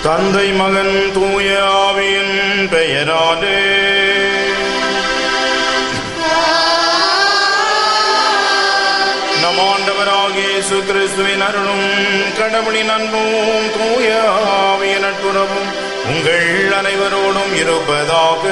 தந்தை மகன் தூய ஆவியின் பெயராலே நம் ஆண்டவராகிய இயேசு கிறிஸ்துவின் அருளும் கடவுளின் அன்பும் தூய ஆவியின் நட்புறவும் உங்கள் அனைவரோடும் இருப்பதாக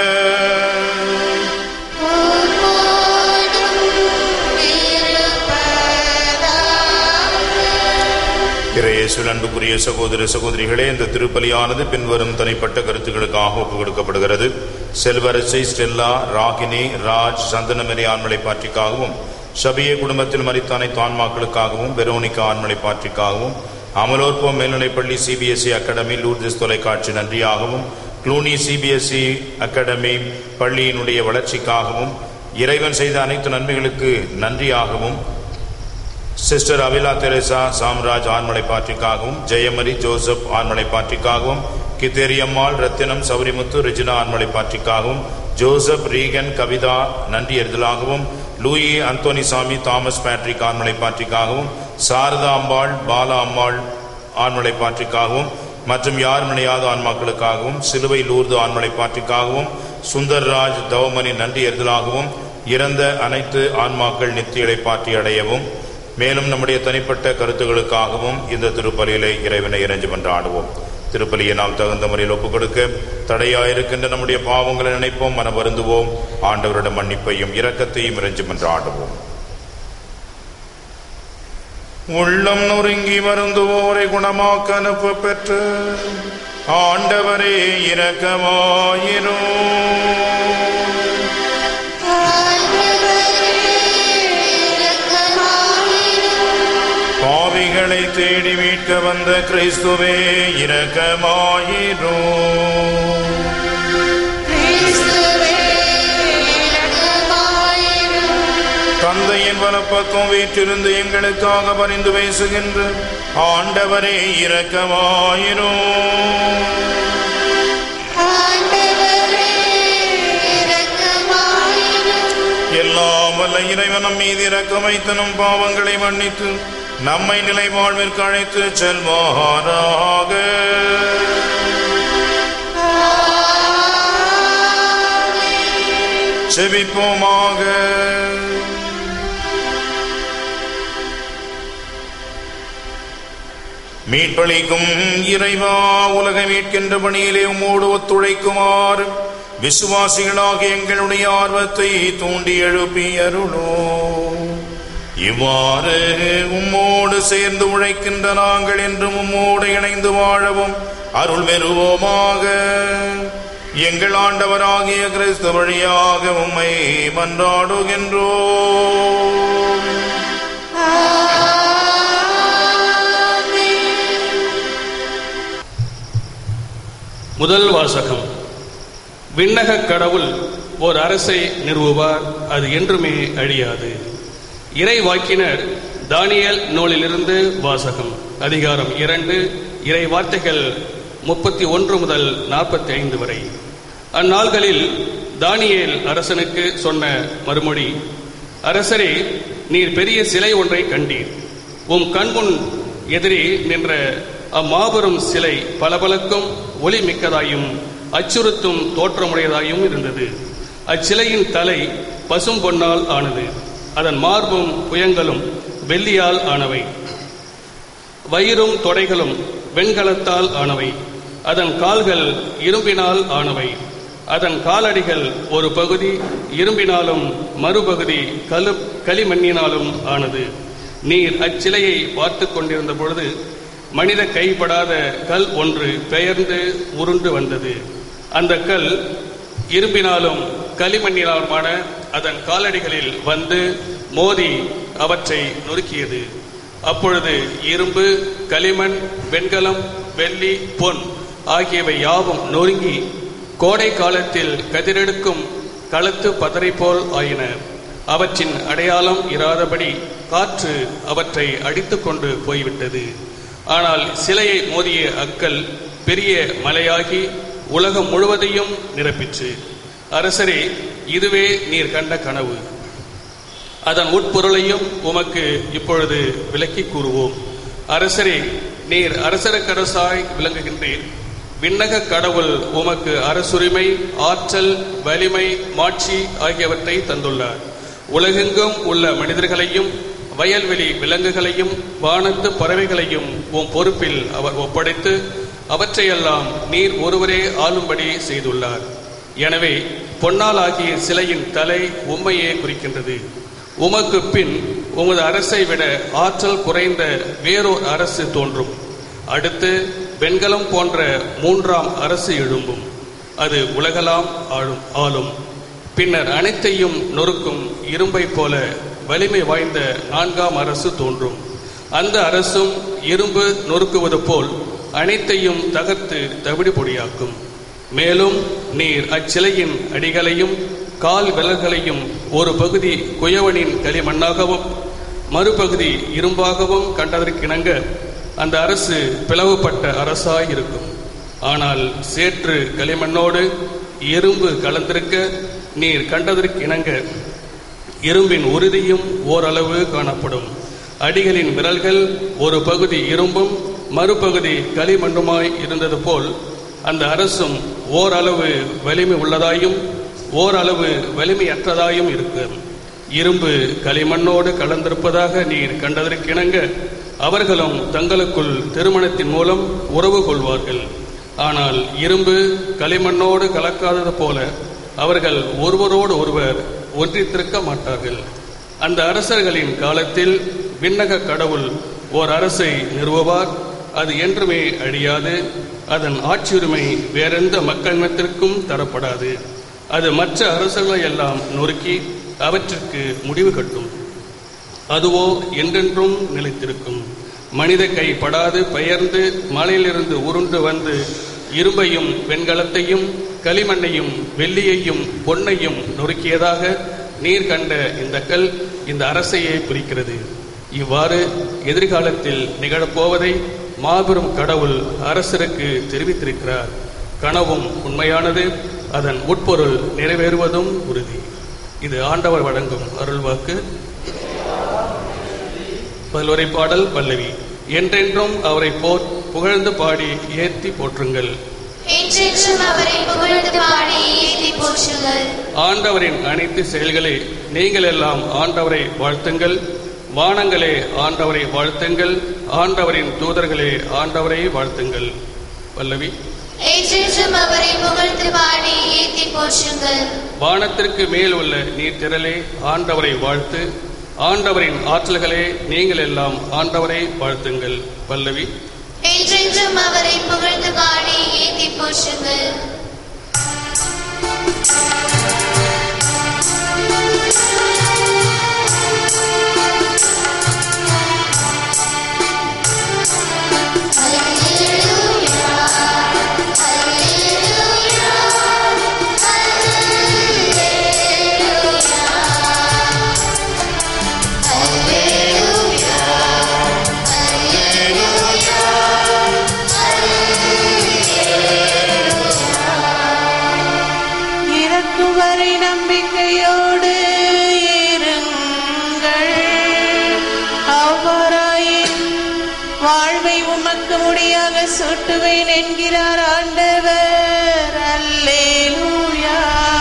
இறையேசுவில் அன்புக்குரிய சகோதர சகோதரிகளே இந்த திருப்பலியானது பின்வரும் தனிப்பட்ட கருத்துக்களுக்காக ஒப்புக் கொடுக்கப்படுகிறது செல்வரசை ஸ்டெல்லா ராகினி ராஜ் சந்தனமரி ஆண்மலை பாற்றிக்காகவும் ஷபிய குடும்பத்தில் மறித்த அனைத்து ஆன்மாக்களுக்காகவும் வெரோனிகா ஆண்மலை பாற்றிக்காகவும் அமலோற்பம் மேல்நிலைப்பள்ளி சிபிஎஸ்இ அகாடமி லூர்திஸ் தொலைக்காட்சி நன்றியாகவும் க்ளூனி சிபிஎஸ்இ அகாடமி பள்ளியினுடைய வளர்ச்சிக்காகவும் இறைவன் செய்த அனைத்து நன்மைகளுக்கு நன்றியாகவும் சிஸ்டர் அவிலா தெரேசா சாம்ராஜ் ஆண்மலை பாற்றிக்காகவும் ஜெயமரி ஜோசப் ஆண்மலை பாற்றிக்காகவும் கித்தேரியம்மாள் ரத்தினம் சௌரிமுத்து ரிஜினா ஆண்மலை பாற்றிக்காகவும் ஜோசப் ரீகன் கவிதா நன்றி எறிதலாகவும் லூயி அந்தோனிசாமி தாமஸ் பேட்ரிக் ஆண்மலை பாற்றிக்காகவும் சாரதா அம்பாள் பாலா அம்பாள் ஆண்மலை பாற்றிக்காகவும் மற்றும் யார் நினையாத ஆன்மாக்களுக்காகவும் சிலுவை லூர்து ஆண்மலை பாற்றிக்காகவும் சுந்தர்ராஜ் தவமணி நன்றி எறிதலாகவும் இறந்த அனைத்து ஆன்மாக்கள் நித்தியலை பாற்றி அடையவும் மேலும் நம்முடைய தனிப்பட்ட கருத்துகளுக்காகவும் இந்த திருப்பலியிலே இறைவனை இறைஞ்சு மன்றாடுவோம் திருப்பலியை நாம் தகுந்த முறையில் ஒப்புக் கொடுக்க தடையாயிருக்கின்ற நம்முடைய பாவங்களை நினைப்போம் மன வருந்துவோம் ஆண்டவரிடம் மன்னிப்பையும் இரக்கத்தையும் இறைஞ்சு மன்றாடுவோம் உள்ளம் நொறுங்கி வருந்துவோரை குணமாக்க அனுப்ப பெற்று ஆண்டவரே இரக்கமாயிரும் பாவிகளை தேடி மீட்க வந்த கிறிஸ்துவே இரக்கமாயிரும் தந்தையின் வலப்பக்கம் வீற்றிருந்து எங்களுக்காக பரிந்து பேசுகின்ற ஆண்டவரே இரக்கமாயிரும் எல்லாம் வல்ல இறைவன் நம் மீது இரக்கம் வைத்து நம் பாவங்களை மன்னித்து நம்மை நிலை வாழ்விற்கு அழைத்து செல்வாராக செபிப்போமாக மீட்பளிக்கும் இறைவா உலகை மீட்கின்ற பணியிலே உம்மோடு ஒத்துழைக்குமாறு விசுவாசிகளாக எங்களுடைய ஆர்வத்தை தூண்டி எழுப்பி அருளோ இவ்வாறு உம்மோடு சேர்ந்து உழைக்கின்ற நாங்கள் என்றும் உம்மோடு இணைந்து வாழவும் அருள் பெறுவோமாக எங்கள் ஆண்டவராகிய கிறிஸ்து வழியாக உம்மை மன்றாடுகின்றோ முதல் வாசகம் விண்ணக கடவுள் ஓர் அரசை நிறுவுவார் அது என்றுமே அழியாது இறை வாக்கினர் தானியல் நூலிலிருந்து வாசகம் அதிகாரம் இரண்டு இறை வார்த்தைகள் முப்பத்தி ஒன்று முதல் நாற்பத்தி ஐந்து வரை அந்நாள்களில் தானியேல் அரசனுக்கு சொன்ன மறுமொழி அரசரே நீர் பெரிய சிலை ஒன்றை கண்டீர் உம் கண்முன் எதிரே நின்ற அம்மாபெரும் சிலை பளபளக்கும் ஒளி மிக்கதாயும் அச்சுறுத்தும் தோற்றமுடையதாயும் இருந்தது அச்சிலையின் தலை பசும் பொன்னால் ஆனது அதன் மார்பும் புயங்களும் வெள்ளியால் ஆனவை வயிறும் தொடைகளும் வெண்கலத்தால் ஆனவை அதன் கால்கள் இரும்பினால் ஆனவை அதன் காலடிகள் ஒரு பகுதி இரும்பினாலும் மறுபகுதி கலு களிமண்ணினாலும் ஆனது நீர் அச்சிலையை பார்த்து கொண்டிருந்த பொழுது மனித கைப்படாத கல் ஒன்று பெயர்ந்து உருண்டு வந்தது அந்த கல் இரும்பினாலும் களிமண்ணினாலுமான அதன் காலடிகளில் வந்து மோதி அவற்றை நொறுக்கியது அப்பொழுது இரும்பு களிமண் வெண்கலம் வெள்ளி பொன் ஆகியவை யாவும் நொறுங்கி கோடை காலத்தில் கதிரெடுக்கும் களத்து பதரை போல் ஆயின அவற்றின் அடையாளம் இராதபடி காற்று அவற்றை அடித்துக்கொண்டு போய்விட்டது ஆனால் சிலையை மோதிய அக்கல் பெரிய மலையாகி உலகம் முழுவதையும் நிரப்பிற்று அரசரே இதுவே நீர் கண்ட கனவு அதன் உட்பொருளையும் உமக்கு இப்பொழுது விளக்கி கூறுவோம் அரசரே நீர் அரசரக்கரசாய் விளங்குகின்றீர் விண்ணக கடவுள் உமக்கு அரசுரிமை ஆற்றல் வலிமை மாட்சி ஆகியவற்றை தந்துள்ளார் உலகெங்கும் உள்ள மனிதர்களையும் வயல்வெளி விலங்குகளையும் வானத்து பறவைகளையும் உம் பொறுப்பில் அவர் ஒப்படைத்து அவற்றையெல்லாம் நீர் ஒருவரே ஆளும்படி செய்துள்ளார் எனவே பொன்னால் ஆகிய சிலையின் தலை உம்மையே குறிக்கின்றது உமக்கு பின் உமது அரசை விட ஆற்றல் குறைந்த வேறோர் அரசு தோன்றும் அடுத்து வெண்கலம் போன்ற மூன்றாம் அரசு எழும்பும் அது உலகலாம் ஆளும் ஆளும் பின்னர் அனைத்தையும் நொறுக்கும் இரும்பை போல வலிமை வாய்ந்த நான்காம் அரசு தோன்றும் அந்த அரசும் இரும்பு நொறுக்குவது போல் அனைத்தையும் தகர்த்து தவிடு பொடியாக்கும் மேலும் நீர் அச்சிலையின் அடிகளையும் கால் விரல்களையும் ஒரு பகுதி குயவனின் களிமண்ணாகவும் மறுபகுதி இரும்பாகவும் கண்டதற்கிணங்க அந்த அரசு பிளவுபட்ட அரசாய் இருக்கும் ஆனால் சேற்று களிமண்ணோடு எறும்பு கலந்திருக்க நீர் கண்டதற்கிணங்க இரும்பின் உறுதியும் ஓரளவு காணப்படும் அடிகளின் விரல்கள் ஒரு பகுதி இரும்பும் மறுபகுதி களிமண்ணுமாய் இருந்தது போல் அந்த அரசும் ஓரளவு வலிமை உள்ளதாயும் ஓரளவு வலிமையற்றதாயும் இருக்கும் இரும்பு களிமண்ணோடு கலந்திருப்பதாக நீர் கண்டதற்கிணங்க அவர்களும் தங்களுக்குள் திருமணத்தின் மூலம் உறவு கொள்வார்கள் ஆனால் இரும்பு களிமண்ணோடு கலக்காதது போல அவர்கள் ஒருவரோடு ஒருவர் ஒன்றித்திருக்க மாட்டார்கள் அந்த அரசர்களின் காலத்தில் விண்ணக கடவுள் ஓர் அரசை நிறுவுவார் அது என்றுமே அழியாது அதன் ஆட்சியுரிமை வேறெந்த மக்களினத்திற்கும் தரப்படாது அது மற்ற அரசுகளை எல்லாம் நொறுக்கி அவற்றிற்கு முடிவு கட்டும் அதுவோ என்றென்றும் நிலைத்திருக்கும் மனித கை படாது பெயர்ந்து மலையிலிருந்து உருண்டு வந்து இரும்பையும் வெண்கலத்தையும் களிமண்ணையும் வெள்ளியையும் பொன்னையும் நொறுக்கியதாக நீர் கண்ட இந்த கல் இந்த அரசையே குறிக்கிறது இவ்வாறு எதிர்காலத்தில் நிகழப்போவதை மாபெரும் கடவுள் அரசருக்கு தெரிவித்திருக்கிறார் கனவும் உண்மையானது அதன் உட்பொருள் நிறைவேறுவதும் உறுதி இது ஆண்டவர் வழங்கும் அருள்வாக்கு பல்வரை பாடல் பல்லவி என்றென்றும் அவரை போர் புகழ்ந்து பாடி ஏத்தி போற்றுங்கள் என்றென்றும் அவரை புகழ்ந்து பாடி ஏத்தி போற்றுங்கள் ஆண்டவரின் அனைத்து செயல்களே நீங்கள் எல்லாம் ஆண்டவரை வாழ்த்துங்கள் வானங்களே ஆண்டவரை வாழ்த்துங்கள் ஆண்டவரின் தூதர்களே ஆண்டவரை வாழ்த்துங்கள் பல்லவி என்றென்றும் அவரை புகழ்ந்து பாடி ஏத்தி போற்றுங்கள் வானத்திற்கு மேல் உள்ள நீர் திரளே ஆண்டவரை வாழ்த்து ஆண்டவரின் ஆற்றல்களே நீங்கள் எல்லாம் ஆண்டவரை வாழ்த்துங்கள் பல்லவி என்றென்றும் அவரை புகழ்ந்து பாடி ஏத்தி போற்றுங்கள் இறக்கும் வரை நம்பிக்கையோடு இருங்கள் அவ்வாறாயின் வாழ்வை உமக்கு முடியாக சுட்டுவேன் என்கிறார் ஆண்டவர் அல்லேலூயா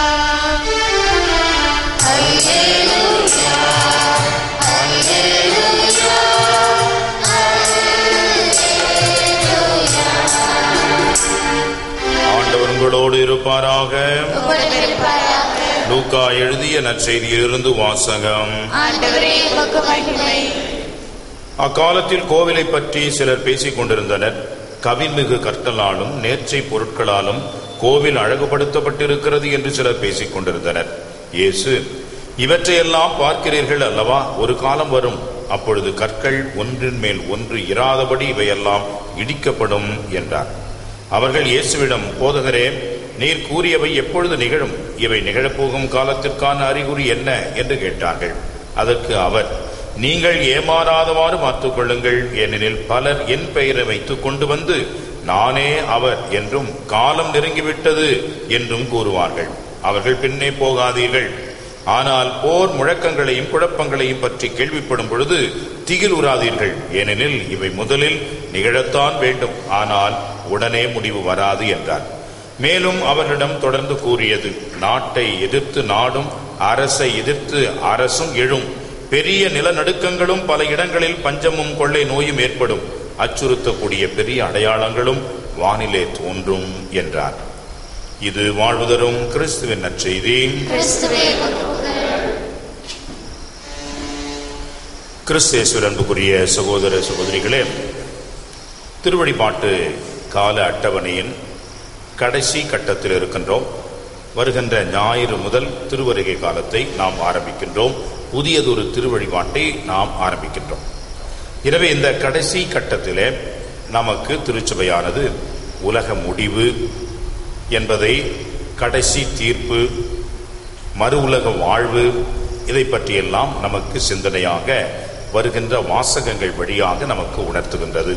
ஆண்டவர் உங்களோடு இருப்பாராக உம்முடன் இருப்பாராக. லூக்கா எழுதிய நற்செய்தியிலிருந்து வாசகம் ஆண்டவரே உமக்கு மகிமை அக்காலத்தில் கோவிலை பற்றி சிலர் பேசிக் கொண்டிருந்தனர் கவின்மிகு கற்களாலும் நேர்ச்சை பொருட்களாலும் கோவில் அழகுபடுத்தப்பட்டிருக்கிறது என்று சிலர் பேசிக் கொண்டிருந்தனர் இயேசு இவற்றையெல்லாம் பார்க்கிறீர்கள் அல்லவா ஒரு காலம் வரும் அப்பொழுது கற்கள் ஒன்றின் மேல் ஒன்று இராதபடி இவையெல்லாம் இடிக்கப்படும் என்றார் அவர்கள் இயேசுவிடம் போதகரே நீர் கூறியவை எப்பொழுது நிகழும் இவை நிகழப்போகும் காலத்திற்கான அறிகுறி என்ன என்று கேட்டார்கள் அதற்கு அவர் நீங்கள் ஏமாறாதவாறு பார்த்துக் கொள்ளுங்கள் ஏனெனில் பலர் என் பெயரை வைத்துக் கொண்டு வந்து நானே அவர் என்றும் காலம் நெருங்கிவிட்டது என்றும் கூறுவார்கள் அவர்கள் பின்னே போகாதீர்கள் ஆனால் போர் முழக்கங்களையும் குழப்பங்களையும் பற்றி கேள்விப்படும் பொழுது திகிலுறாதீர்கள் ஏனெனில் இவை முதலில் நிகழத்தான் வேண்டும் ஆனால் உடனே முடிவு வராது என்றார் மேலும் அவர்களிடம் தொடர்ந்து கூறியது நாட்டை எதிர்த்து நாடும் அரசை எதிர்த்து அரசும் எழும் பெரிய நிலநடுக்கங்களும் பல இடங்களில் பஞ்சமும் கொள்ளை நோயும் ஏற்படும் அச்சுறுத்தக்கூடிய பெரிய அடையாளங்களும் வானிலே தோன்றும் என்றார் இது வாழ்வுதரும் கிறிஸ்துவின் நற்செய்தி கிறிஸ்துவே உமக்கு கிறிஸ்தேஸ்வர் அன்புக்குரிய சகோதர சகோதரிகளே திருவழிபாட்டு கால அட்டவணையின் கடைசி கட்டத்தில் இருக்கின்றோம் வருகின்ற ஞாயிறு முதல் திருவருகை காலத்தை நாம் ஆரம்பிக்கின்றோம் புதியதொரு திருவழிபாட்டை நாம் ஆரம்பிக்கின்றோம் எனவே இந்த கடைசி கட்டத்திலே நமக்கு திருச்சபையானது உலக முடிவு என்பதை கடைசி தீர்ப்பு மறு உலக வாழ்வு இதை பற்றியெல்லாம் நமக்கு சிந்தனையாக வருகின்ற வாசகங்கள் வழியாக நமக்கு உணர்த்துகின்றது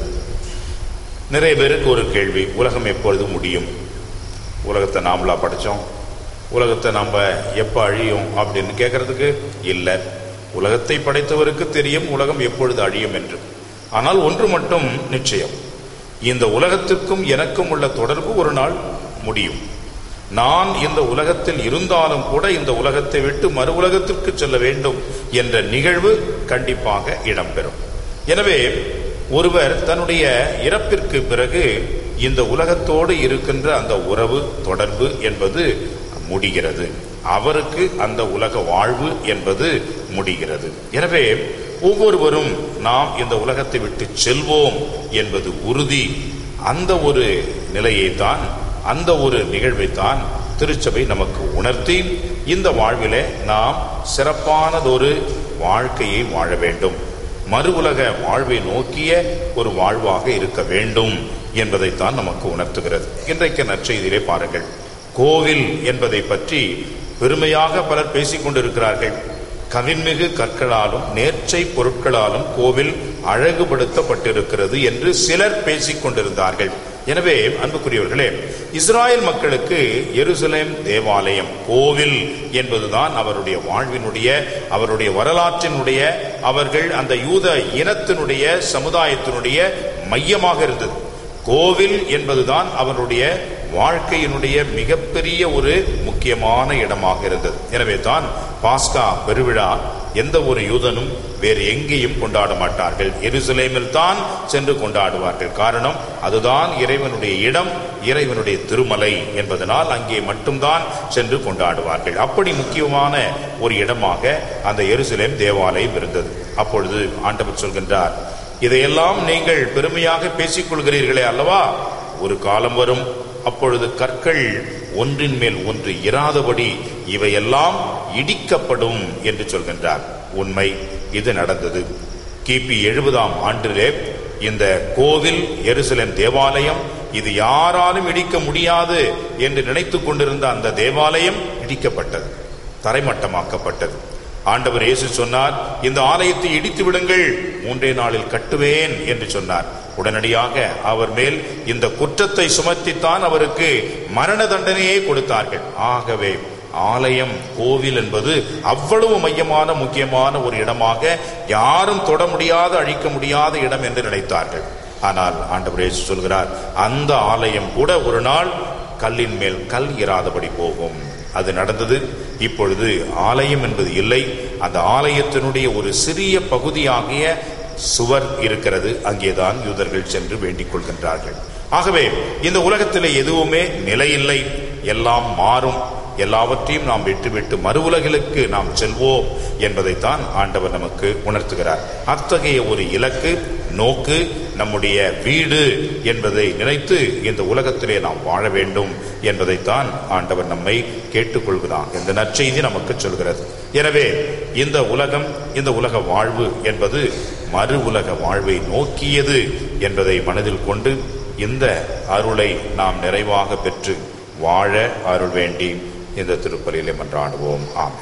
நிறைய பேருக்கு ஒரு கேள்வி உலகம் எப்பொழுது முடியும் உலகத்தை நாமளா படித்தோம் உலகத்தை நம்ம எப்போ அழியும் அப்படின்னு கேட்கறதுக்கு இல்லை உலகத்தை படைத்தவருக்கு தெரியும் உலகம் எப்பொழுது அழியும் என்று ஆனால் ஒன்று மட்டும் நிச்சயம் இந்த உலகத்திற்கும் எனக்கும் உள்ள தொடர்பு ஒரு நாள் முடியும் நான் இந்த உலகத்தில் இருந்தாலும் கூட இந்த உலகத்தை விட்டு மறு உலகத்திற்கு செல்ல வேண்டும் என்ற நிகழ்வு கண்டிப்பாக இடம்பெறும் எனவே ஒருவர் தன்னுடைய இறப்பிற்கு பிறகு இந்த உலகத்தோடு இருக்கின்ற அந்த உறவு தொடர்பு என்பது முடிகிறது அவருக்கு அந்த உலக வாழ்வு என்பது முடிகிறது எனவே ஒவ்வொருவரும் நாம் இந்த உலகத்தை விட்டு செல்வோம் என்பது உறுதி அந்த ஒரு நிலையை தான் அந்த ஒரு நிகழ்வை தான் திருச்சபை நமக்கு உணர்த்தி இந்த வாழ்விலே நாம் சிறப்பானதொரு வாழ்க்கையை வாழ வேண்டும் மறு உலக வாழ்வை நோக்கிய ஒரு வாழ்வாக இருக்க வேண்டும் என்பதைத்தான் நமக்கு உணர்த்துகிறது இன்றைக்கு நற்செய்தியிலே பாருங்கள் கோவில் என்பதை பற்றி பெருமையாக பலர் பேசிக் கொண்டிருக்கிறார்கள் கவின்மிகு கற்களாலும் நேர்ச்சை பொருட்களாலும் கோவில் அழகுபடுத்தப்பட்டிருக்கிறது என்று சிலர் பேசிக் கொண்டிருந்தார்கள் எனவே அன்புக்குரியவர்களே இஸ்ராயல் மக்களுக்கு எருசலேம் தேவாலயம் கோவில் என்பதுதான் அவருடைய வாழ்வினுடைய அவருடைய வரலாற்றினுடைய அவர்கள் அந்த யூத இனத்தினுடைய சமுதாயத்தினுடைய மையமாக இருந்தது கோவில் என்பதுதான் அவருடைய வாழ்க்கையினுடைய மிகப்பெரிய ஒரு முக்கியமான இடமாக இருந்தது எனவே தான் பாஸ்கா பெருவிழா எந்த ஒரு யூதனும் வேறு எங்கேயும் கொண்டாட மாட்டார்கள் எருசலேமில் தான் சென்று கொண்டாடுவார்கள் காரணம் அதுதான் இறைவனுடைய இடம் இறைவனுடைய திருமலை என்பதனால் அங்கே மட்டும்தான் சென்று கொண்டாடுவார்கள் அப்படி முக்கியமான ஒரு இடமாக அந்த எருசலேம் தேவாலயம் இருந்தது அப்பொழுது ஆண்டவர் சொல்கின்றார் இதையெல்லாம் நீங்கள் பெருமையாக பேசிக் கொள்கிறீர்களே அல்லவா ஒரு காலம் வரும் அப்பொழுது கற்கள் ஒன்றின் மேல் ஒன்று இராதபடி இவையெல்லாம் இடிக்கப்படும் என்று சொல்கின்றார் உண்மை இது நடந்தது கிபி எழுபதாம் ஆண்டிலே இந்த கோவில் எருசலேம் தேவாலயம் இது யாராலும் இடிக்க முடியாது என்று நினைத்துக் கொண்டிருந்த அந்த தேவாலயம் இடிக்கப்பட்டது தரைமட்டமாக்கப்பட்டது ஆண்டவர் இயேசு சொன்னார் இந்த ஆலயத்தை இடித்து விடுங்கள் மூன்றே நாளில் கட்டுவேன் என்று சொன்னார் உடனடியாக அவர் மேல் இந்த குற்றத்தை சுமத்தித்தான் அவருக்கு மரண தண்டனையே கொடுத்தார்கள் ஆகவே ஆலயம் கோவில் என்பது அவ்வளவு மையமான முக்கியமான ஒரு இடமாக யாரும் தொட முடியாத அழிக்க முடியாத இடம் என்று நினைத்தார்கள் ஆனால் ஆண்டவர் இயேசு சொல்கிறார் அந்த ஆலயம் கூட ஒரு நாள் கல்லின் மேல் கல் இராதபடி போகும் அது நடந்தது இப்பொழுது ஆலயம் என்பது இல்லை அந்த ஆலயத்தினுடைய ஒரு சிறிய பகுதியாகிய சுவர் இருக்கிறது அங்கேதான் யூதர்கள் சென்று வேண்டிக் கொள்கின்றார்கள் ஆகவே இந்த உலகத்திலே எதுவுமே நிலையில்லை எல்லாம் மாறும் எல்லாவற்றையும் நாம் விட்டுவிட்டு மறு உலகிலுக்கு நாம் செல்வோம் என்பதைத்தான் ஆண்டவர் நமக்கு உணர்த்துகிறார் அத்தகைய ஒரு இலக்கு நோக்கு நம்முடைய வீடு என்பதை நினைத்து இந்த உலகத்திலே நாம் வாழ வேண்டும் என்பதைத்தான் ஆண்டவர் நம்மை கேட்டுக்கொள்கிறார் இந்த நற்செய்தி நமக்கு சொல்கிறது எனவே இந்த உலகம் இந்த உலக வாழ்வு என்பது மறு உலக வாழ்வை நோக்கியது என்பதை மனதில் கொண்டு இந்த அருளை நாம் நிறைவாக பெற்று வாழ அருள் வேண்டி இந்த திருப்பலியிலே மன்றாடுவோம் ஆமென்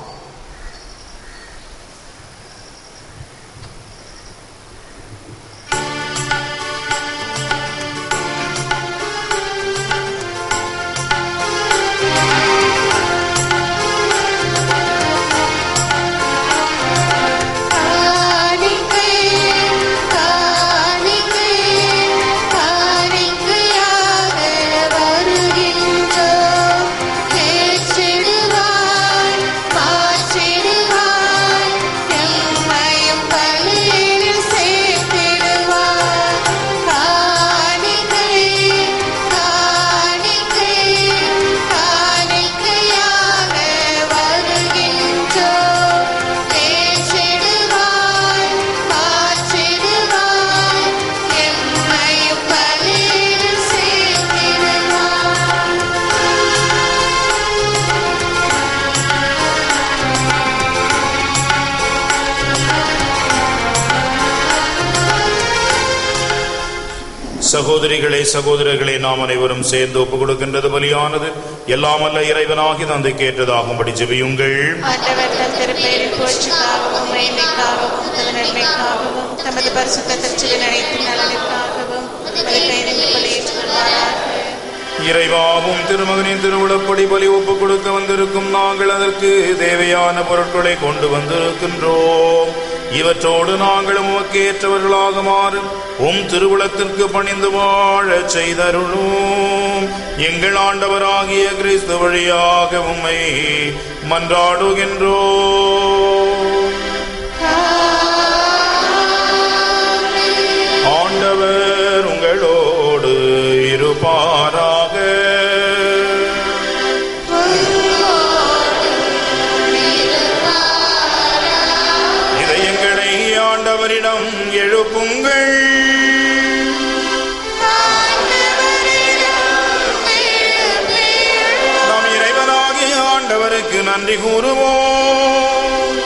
ஆ சகோதரிகளே சகோதரர்களே நாம் அனைவரும் சேர்ந்து ஒப்புக் கொடுக்கின்றது பலியானது எல்லாம் அல்ல இறைவனாகி தந்தை கேட்டதாகும்படி ஜெபியுங்கள் ஆண்டவர் தம் திருப்பெயரின் புகழ்ச்சிக்காகவும் மகிமைக்காகவும் தமது நன்மைக்காகவும் தமது பரிசுத்த திருச்சிவின் அனைத்து நலனுக்காகவும் உமது பெயரின் ஏற்றுக்கொள்வாராக இறைவாவும் திருமகனின் திருவிழப்படி பலி ஒப்புக் கொடுக்க வந்திருக்கும் நாங்கள் அதற்கு தேவையான பொருட்களை கொண்டு வந்திருக்கின்றோம் இவற்றோடு நாங்கள் உமக்கு ஏற்றவர்களாக மாறும் உம் திருவுளத்திற்கு பணிந்து வாழச் செய்தருளும் எங்கள் ஆண்டவராகிய கிறிஸ்து வழியாக உம்மை மன்றாடுகின்றோம் ஆண்டவர் உங்களோடு இருப்பாராக இதயங்களை ஆண்டவரிடம் எழுப்புங்கள் நாம் இறைவனாகிய ஆண்டவருக்கு நன்றி கூறுவோம்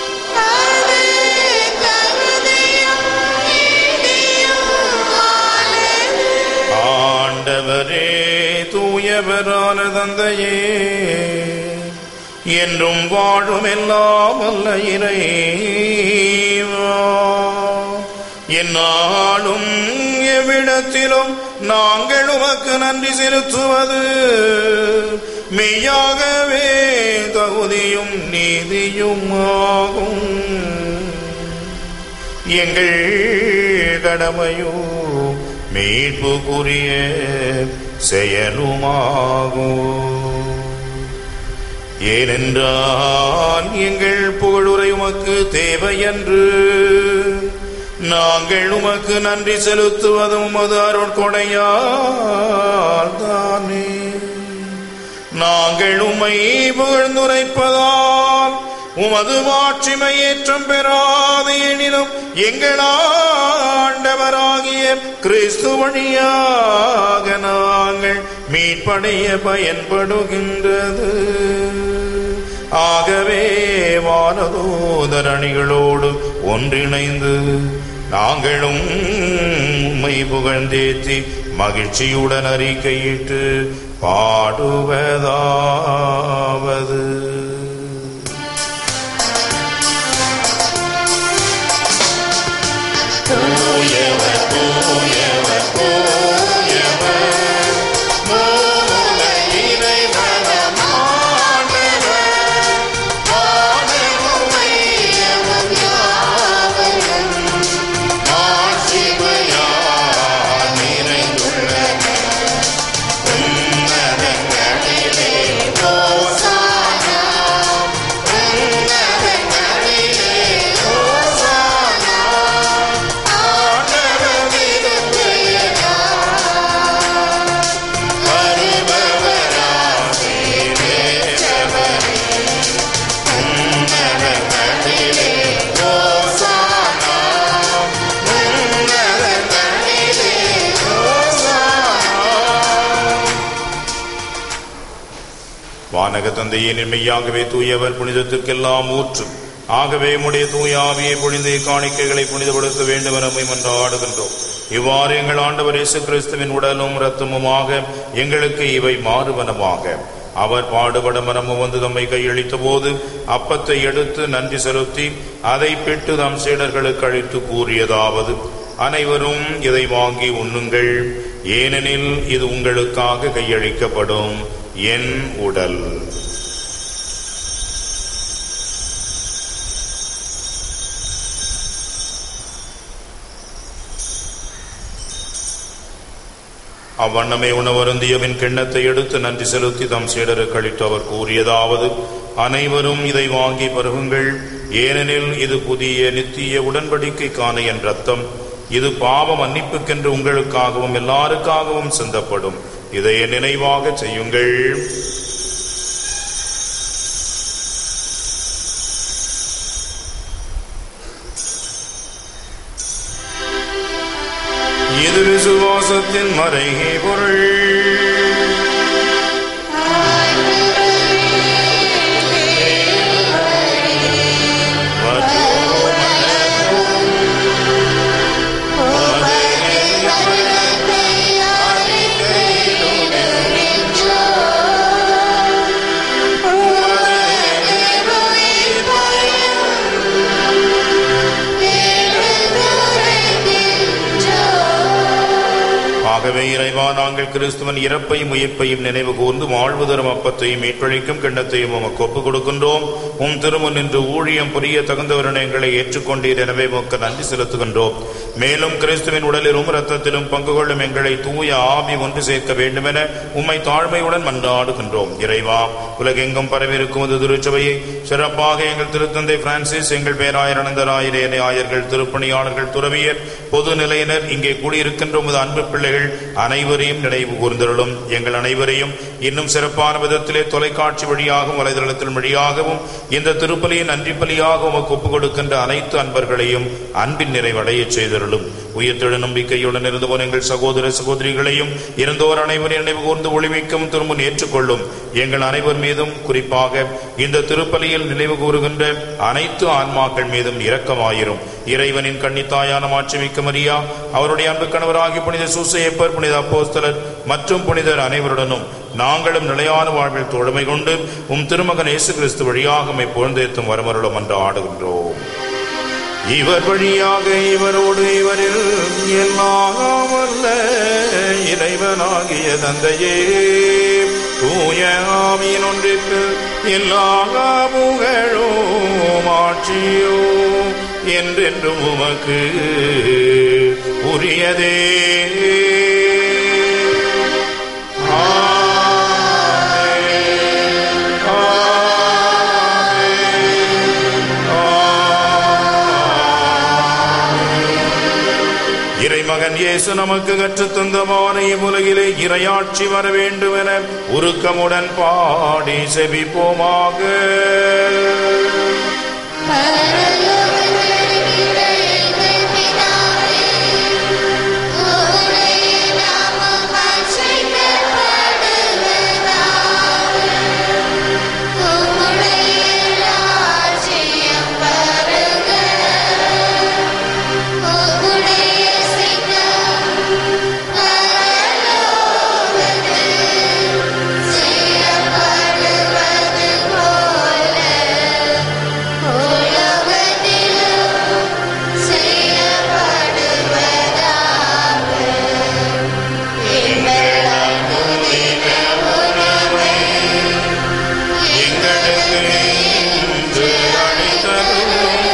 ஆண்டவரே தூயவரான தந்தையே என்றும் வாழும் எல்லாம் அல்ல இறைவா என்னாலும் எவ்விடத்திலும் நாங்கள் உமக்கு நன்றி செலுத்துவது மெய்யாகவே தகுதியும் நீதியும் ஆகும் எங்கள் கடமையோ மீட்புக்குரிய செயலுமாகும் ஏனென்றால் எங்கள் புகழுரை உமக்கு தேவையன்று நாங்கள் உமக்கு நன்றி செலுத்துவதும் உமது அருட்கொடையால் தானே நாங்கள் உம்மை புகழ்ந்துரைப்பதால் உமது மாட்சிமை ஏற்றம் பெறாது எனினும் எங்கள் ஆண்டவராகிய கிறிஸ்து வழியாக நாங்கள் மீட்படைய பயன்படுகின்றது ஆகவே வானதூதர் அணிகளோடு ஒன்றிணைந்து நாங்களும் உம்மை புகழ்ந்தேத்தி மகிழ்ச்சியுடன் அறிக்கையிட்டு பாடுவதாவது வானக தந்தையே மெய்யாகவே தூயவர் புனிதத்துக்கெல்லாம் ஊற்று ஆகவே உம்முடைய தூய ஆவியை பொழிந்து காணிக்கைகளை புனிதப்படுத்த வேண்டும் என நம்மை மன்றாடுகின்றோம் இவ்வாறு எங்கள் ஆண்டவர் இயேசு கிறிஸ்துவின் உடலும் இரத்தமுமாக எங்களுக்கு இவை மாறுவனமாக அவர் பாடுபட மனமும் வந்து தம்மை கையளித்த போது அப்பத்தை எடுத்து நன்றி செலுத்தி அதை பிட்டு தம் சீடர்களுக்கு அழித்து கூறியதாவது அனைவரும் இதை வாங்கி உண்ணுங்கள் ஏனெனில் இது உங்களுக்காக கையளிக்கப்படும் என் உடல் அவ்வண்ணமே உணவருந்தியவின் கிண்ணத்தை எடுத்து நன்றி செலுத்தி தம் சீடருக்கு அளித்து அவர் கூறியதாவது அனைவரும் இதை வாங்கி பருகுங்கள் ஏனெனில் இது புதிய நித்திய உடன்படிக்கைக்கான என் ரத்தம் இது பாவ மன்னிப்புக்கென்று உங்களுக்காகவும் எல்லாருக்காகவும் சிந்தப்படும் இதை என் நினைவாக செய்யுங்கள் இது விசுவாசத்தின் மறைகை பொருள் உமது ஆகவே இறைவா நாங்கள் கிறிஸ்துவன் இறப்பையும் உயிர்ப்பையும் நினைவு கூர்ந்து வாழ்வு தரும் அப்பத்தையும் மீட்பழிக்கும் கிண்ணத்தையும் உமக்கு ஒப்புக் கொடுக்கின்றோம் உம் திருமுன் நின்று ஊழியம் புரிய தகுந்தவரின் எங்களை ஏற்றுக்கொண்டீர் எனவே உமக்கு நன்றி செலுத்துகின்றோம் மேலும் கிறிஸ்துவின் உடலிலும் இரத்தத்திலும் பங்கு கொள்ளும் எங்களை தூய ஆவி ஒன்று சேர்க்க வேண்டுமென உம்மை தாழ்மையுடன் மன்றாடுகின்றோம் இறைவா உலகெங்கும் பரவியிருக்கும் இது திருச்சபையை சிறப்பாக எங்கள் திருத்தந்தை பிரான்சிஸ் எங்கள் பேராயரனந்தராயிரே ஆயர்கள் திருப்பணியாளர்கள் துறவியர் பொது நிலையினர் இங்கே கூடியிருக்கின்ற உமது அன்பு பிள்ளைகள் அனைவரையும் நினைவு கூர்ந்தருளும் எங்கள் அனைவரையும் இன்னும் சிறப்பான விதத்திலே தொலைக்காட்சி வழியாகவும் வலைதளத்தின் வழியாகவும் இந்த திருப்பலியின் நன்றி பலியாக உமக்கு ஒப்புக் கொடுக்கின்ற அனைத்து அன்பர்களையும் அன்பின் நிறைவடையச் செய்தருளும் உயிர்த்தெழு நம்பிக்கையுடன் இருந்து போன எங்கள் சகோதர சகோதரிகளையும் இருந்தோர் அனைவரையும் நினைவு கூர்ந்து ஒளிமிக்கவும் திரும்ப ஏற்றுக்கொள்ளும் எங்கள் அனைவர் மீதும் குறிப்பாக இந்த திருப்பலியில் நினைவு கூறுகின்ற அனைத்து ஆன்மாக்கள் மீதும் இரக்கமாயிரும் இறைவனின் கன்னித்தாயான மாட்சிமிக்க மரியா அவருடைய அன்பு கணவராகி புனித சூசையப்பர் புனித அப்போஸ்தலர் மற்றும் புனிதர் அனைவருடனும் நாங்களும் நிலையான வாழ்வில் தோழமை கொண்டு உம் திருமகன் இயேசு கிறிஸ்து வழியாக உம்மை புகழ்ந்தேத்தும் வரமருளும் என்று ஆடுகின்றோம் இவர் வழியாக இவரோடு இவரில் எல்லாம் வல்ல இறைவனாகிய தந்தையே தூய ஆவியின் ஒன்றிற்கு எல்லா புகழும் ஆட்சியோ என்றென்றும் உமக்கு உரியதே ஆமென். இறைமகன் இயேசு நமக்கு கற்றுத் தந்தமான இவ்வுலகிலே இறையாட்சி வர வேண்டும் என உருக்கமுடன் பாடி செபிப்போமாக எங்களுக்கு இன்று அளித்தருளும்.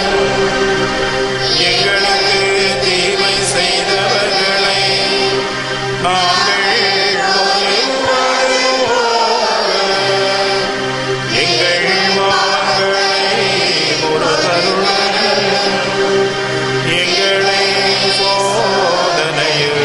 எங்களுக்கு தீமை செய்தவர்களை நாங்கள் ஒருவருவோக. எங்கள் பாவங்களை பொறுத்தருளும். எங்களை சோதனையில்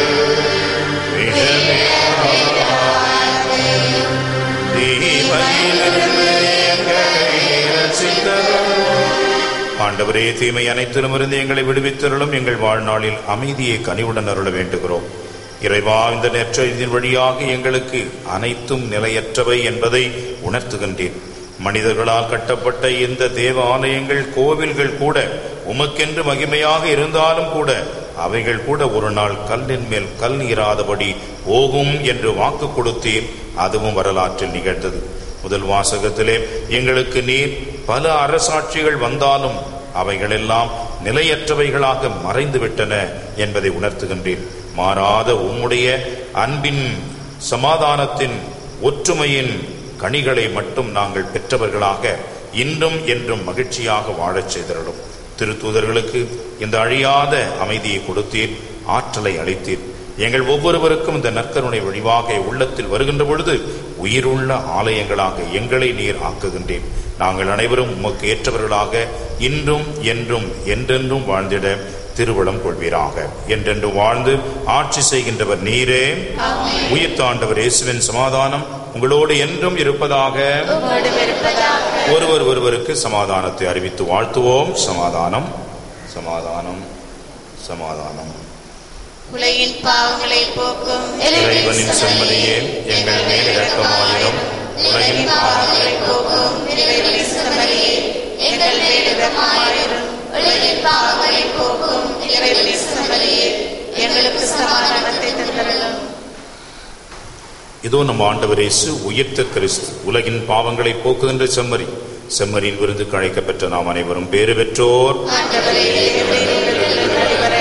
விடவிடாதேயும். தீமையிலிருந்து எங்களை ரட்சித்தருளும். ஆண்டவரே தீமை அனைத்திலும் இருந்து எங்களை விடுவித்தருளும் எங்கள் வாழ்நாளில் அமைதியை கனிவுடன் அருள வேண்டுகிறோம் இறைவா இந்த நெற்றையின் வழியாக எங்களுக்கு அனைத்தும் நிலையற்றவை என்பதை உணர்த்துகின்றேன் மனிதர்களால் கட்டப்பட்ட இந்த தேவ ஆலயங்கள் கோவில்கள் கூட உமக்கென்று மகிமையாக இருந்தாலும் கூட அவைகள் கூட ஒரு நாள் கல்லின் மேல் கல் இராதபடி போகும் என்று வாக்கு கொடுத்தீர் அதுவும் வரலாற்றில் நிகழ்ந்தது முதல் வாசகத்திலே எங்களுக்கு நீர் பல அரசாட்சிகள் வந்தாலும் அவைகளெல்லாம் நிலையற்றவைகளாக மறைந்து விட்டன என்பதை உணர்த்துகின்றேன் மாறாத உம்முடைய அன்பின் சமாதானத்தின் ஒற்றுமையின் கனிகளை மட்டும் நாங்கள் பெற்றவர்களாக இன்றும் என்றும் மகிழ்ச்சியாக வாழச் செய்திருடும் திருத்தூதர்களுக்கு இந்த அழியாத அமைதியை கொடுத்தீர் ஆற்றலை அளித்தீர் எங்கள் ஒவ்வொருவருக்கும் இந்த நற்கருணை வழிவாக உள்ளத்தில் வருகின்ற பொழுது உயிருள்ள ஆலயங்களாக எங்களை நீர் ஆக்குகின்றேன் நாங்கள் அனைவரும் உமக்கு ஏற்றவர்களாக இன்றும் என்றும் என்றென்றும் வாழ்ந்திட திருவளம் கொள்வீராக என்றென்று வாழ்ந்து ஆட்சி செய்கின்றவர் நீரே உயிர்த்தாண்டவர் இயேசுவின் சமாதானம் உங்களோடு என்றும் இருப்பதாக உம்மோடு இருப்பதாக ஒருவர் ஒருவருக்கு சமாதானத்தை அறிவித்து வாழ்த்துவோம் சமாதானம் சமாதானம் சமாதானம் உலகின் பாவங்களை போக்கும் இறைவனின் செம்மதியே எங்கள் மேல் இரக்கமாயிரும் உலகின் பாவங்களை போக்கும் இறைவனின் செம்மறியே எங்கள் மேல் இரக்கமாயிரும் உலகின் பாவங்களை போக்கும் இறைவனின் செம்மறியே எங்களுக்கு சமாதானத்தை தந்தருளும் இதோ நம் ஆண்டவர் இயேசு உயிர்த்த கிறிஸ்து உலகின் பாவங்களை போக்குகின்ற செம்மறி செம்மறியின் விருந்துக்கு அழைக்கப்பெற்ற நாம் அனைவரும் பேறு பெற்றோர் ஆண்டவரே இறைவனின் நடுவரை நாட்டு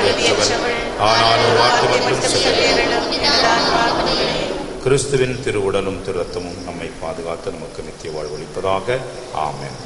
தகுதியற்றவள் ஆனால் ஒரு வார்த்தை மட்டும் சொல்லுங்கள் கிறிஸ்துவின் திருவுடலும் திருரத்தமும் நம்மை பாதுகாத்து நமக்கு நித்திய வாழ்வளிப்பதாக ஆமென்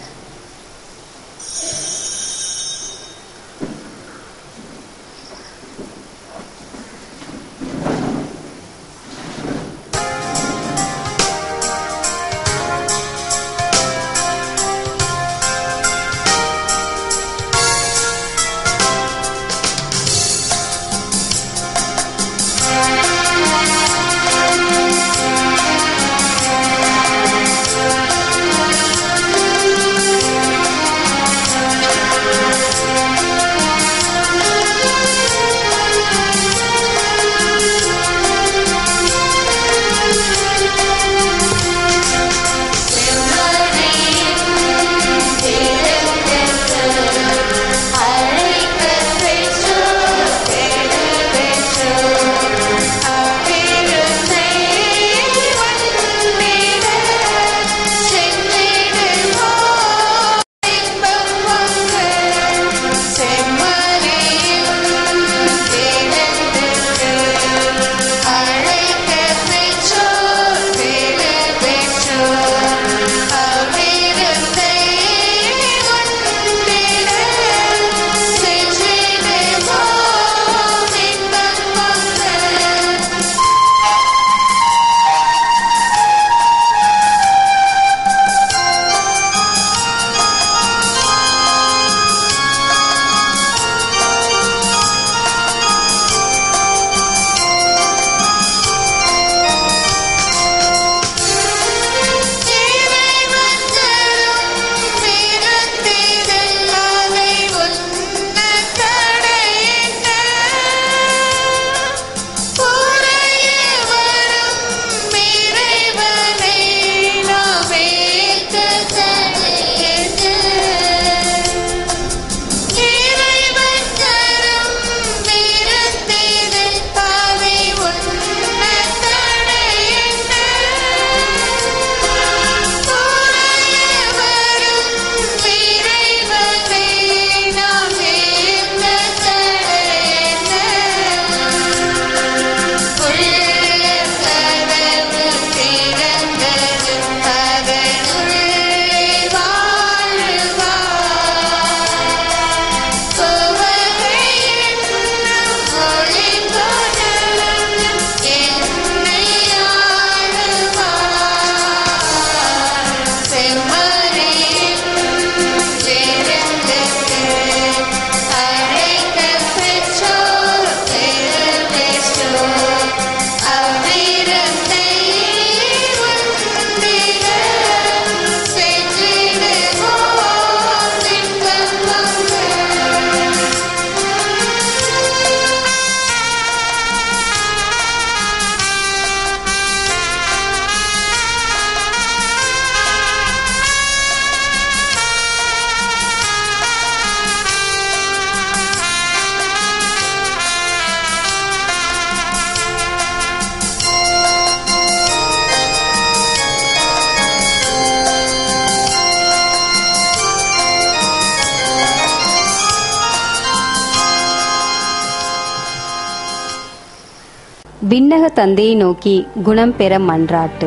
விண்ணக தந்தையை நோக்கி குணம் பெற மன்றாட்டு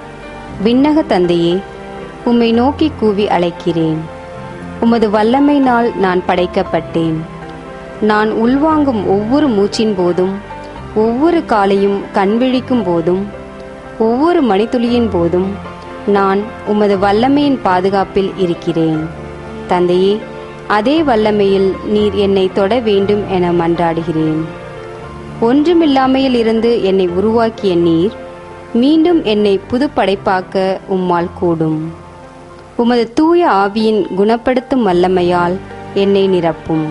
விண்ணக தந்தையே உம்மை நோக்கி கூவி அழைக்கிறேன் உமது வல்லமையினால் நான் படைக்கப்பட்டேன் நான் உள்வாங்கும் ஒவ்வொரு மூச்சின் போதும் ஒவ்வொரு காலையும் கண்விழிக்கும் போதும் ஒவ்வொரு மணித்துளியின் போதும் நான் உமது வல்லமையின் பாதுகாப்பில் இருக்கிறேன் தந்தையே அதே வல்லமையில் நீர் என்னை தொட வேண்டும் என மன்றாடுகிறேன் ஒன்றுமில்லாமையில் இருந்து என்னை உருவாக்கிய நீர் மீண்டும் என்னை புதுப்படைப்பாக்க உம்மால் கூடும் உமது தூய ஆவியின் குணப்படுத்தும் வல்லமையால் என்னை நிரப்பும்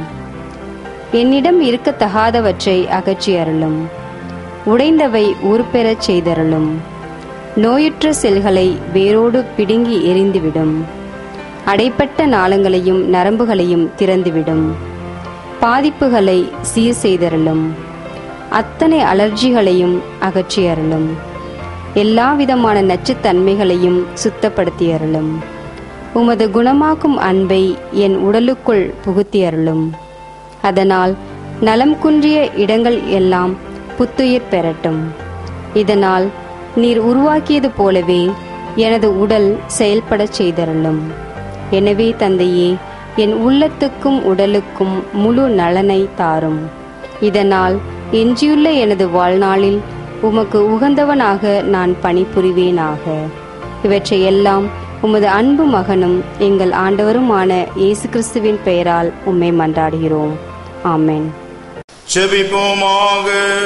என்னிடம் இருக்கத்தகாதவற்றை அகற்றி அருளும் உடைந்தவை உருப்பெறச் செய்தருளும் நோயுற்ற செல்களை வேரோடு பிடுங்கி எரிந்துவிடும் அடைப்பட்ட நாளங்களையும் நரம்புகளையும் திறந்துவிடும் பாதிப்புகளை சீர் செய்தருளும் அத்தனை அலர்ஜிகளையும் அகற்றி அருளும் எல்லா விதமான நச்சுத்தன்மைகளையும் சுத்தப்படுத்தி அருளும் உமது குணமாக்கும் அன்பை என் உடலுக்குள் புகுத்தி அருளும் அதனால் நலம் குன்றிய இடங்கள் எல்லாம் புத்துயிர் பெறட்டும் இதனால் நீர் உருவாக்கியது போலவே எனது உடல் செயல்படச் செய்தருளும் எனவே தந்தையே என் உள்ளத்துக்கும் உடலுக்கும் முழு நலனை தாரும் இதனால் எஞ்சியுள்ள எனது வாழ்நாளில் உமக்கு உகந்தவனாக நான் பணிபுரிவேனாக இவற்றையெல்லாம் உமது அன்பு மகனும் எங்கள் ஆண்டவருமான இயேசு கிறிஸ்துவின் பெயரால் உம்மை மன்றாடுகிறோம் ஆமென் செபிப்போமாக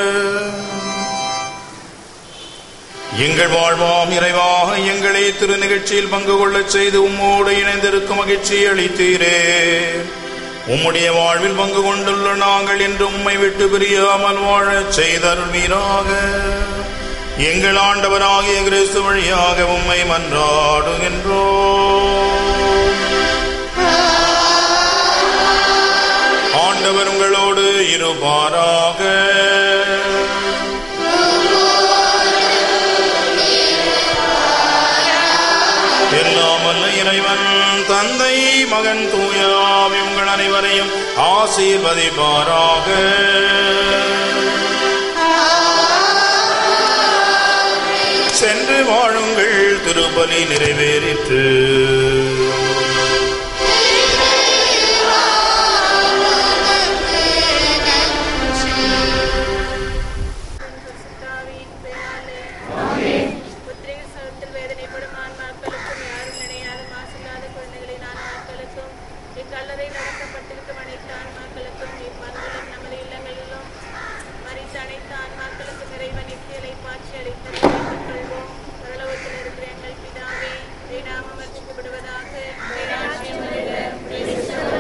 எங்கள் வாழ்வாம் இறைவாக எங்களை திரு நிகழ்ச்சியில் பங்கு கொள்ளச் செய்து உம்மோடு இணைந்திருக்கும் மகிழ்ச்சி அளித்தீரே உம்முடைய வாழ்வில் பங்கு கொண்டுள்ள நாங்கள் என்று உம்மை விட்டு பிரியாமல் வாழச் செய்தருள்வீராக எங்கள் ஆண்டவராகிய கிறிஸ்து வழியாக உம்மை மன்றாடுகின்றோம் ஆண்டவர் உங்களோடு இருப்பாராக எல்லாம் வல்ல இறைவன் தந்தை மகன் தூயாவி உங்கள் அனைவரையும் ஆசீர்வதிப்பாராக சென்று வாழுங்கள் திருப்பலி நிறைவேறிற்று புத்திரிகை சவுத்தில் வேதனைப்படும் ஆன்மாக்களுக்கும் யாரும் நினையாத மாசில்லாத குழந்தைகளின் ஆன்மாக்களுக்கும் இக்கல்லறை நடத்தப்பட்டிருக்கும் அனைத்து ஆன்மாக்களுக்கும் இப்பன்களும் நமது இல்லங்களிலும் மறித்த அனைத்து ஆன்மாக்களுக்கும் இறைவன் நித்தியலை பாய்ச்சி அளித்து கொள்வோம் பரலோகத்தில் இருக்கிற எங்கள் பிதாவே நாமம் வச்சுக்கப்படுவதாக ராஜ்யம் வருக.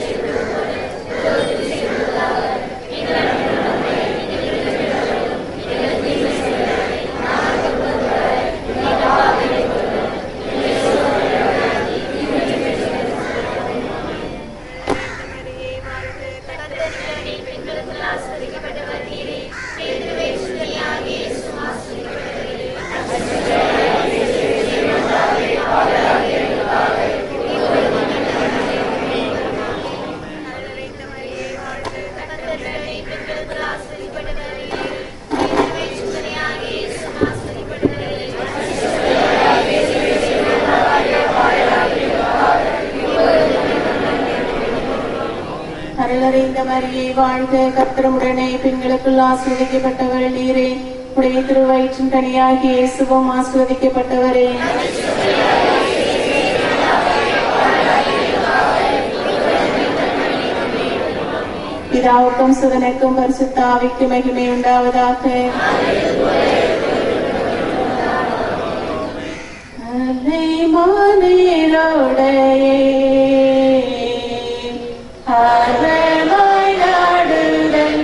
மரியே வாழ்க கர்த்தருடைய பெண்களுக்கு ஆசிரியப்பட்டவர் நீரே பேதுருவே சுதலியாகிய அருளைந்த மரியே வாழ்க கர்த்தருடைய பெண்களுக்கு ஆசிரியப்பட்டவர் நீரே பேதுருவே சுதலியாகிய ஆசிரியப்பட்டவர் அருளறிந்த மரியே வாழ்க கர்த்தருடனே பெண்களுக்குள் ஆஸ்வதிக்கப்பட்டவள் நீரே உடைய திருவயிற்றின் கனியாகிய இயேசுவும் ஆஸ்வதிக்கப்பட்டவரே பிதாவுக்கும் சுதனுக்கும் பரிசுத்த ஆவிக்கு மகிமை உண்டாவதாக அலைமானேரோடையே அறமாய் நாடுதல்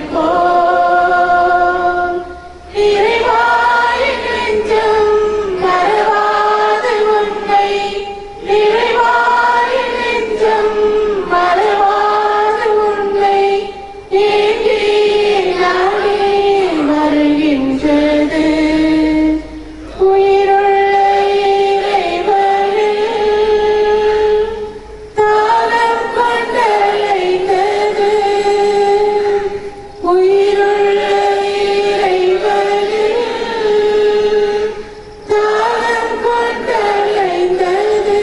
போல் நிறைவாய் நெஞ்சம் மறவாது உன்னை நிறைவாய் நெஞ்சம் மறவாது உன்னை ஏங்கி நாளே வருகின்றது உயிருள்ள இறைவனே தாளம் கொண்டலைந்தது உயிருள்ள இறைவனே தாளம் கொண்டலைந்தது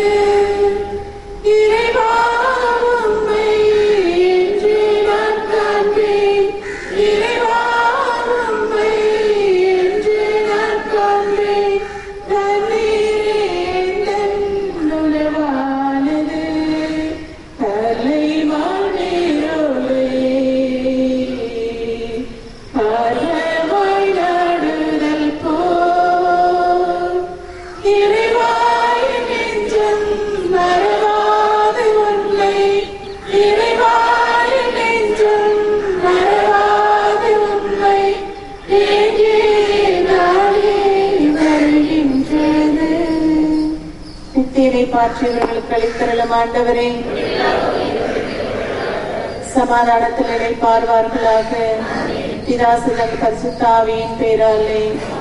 இறைவா உம்மை என்று நான் காண்பேன் இறைவா உம்மை என்று நான் காண்பேன் தண்ணீரே எந்தன் உணவானது அலைமானேரோலே அறவாய் நாடுதல் போல் இறைவாய் நெஞ்சம் மறவாது உன்னை இறைவாய் நெஞ்சம் மறவாது உன்னை ஏங்கே நாளே வருகின்றது நித்தியனை பாற்றியவர்களுக்கு அளித்தரலும் ஆண்டவரே சமாதானத்தில் இணைப்பார்வார்களாக பிதாசுதன் பரிசுத்தாவியின் பேராலே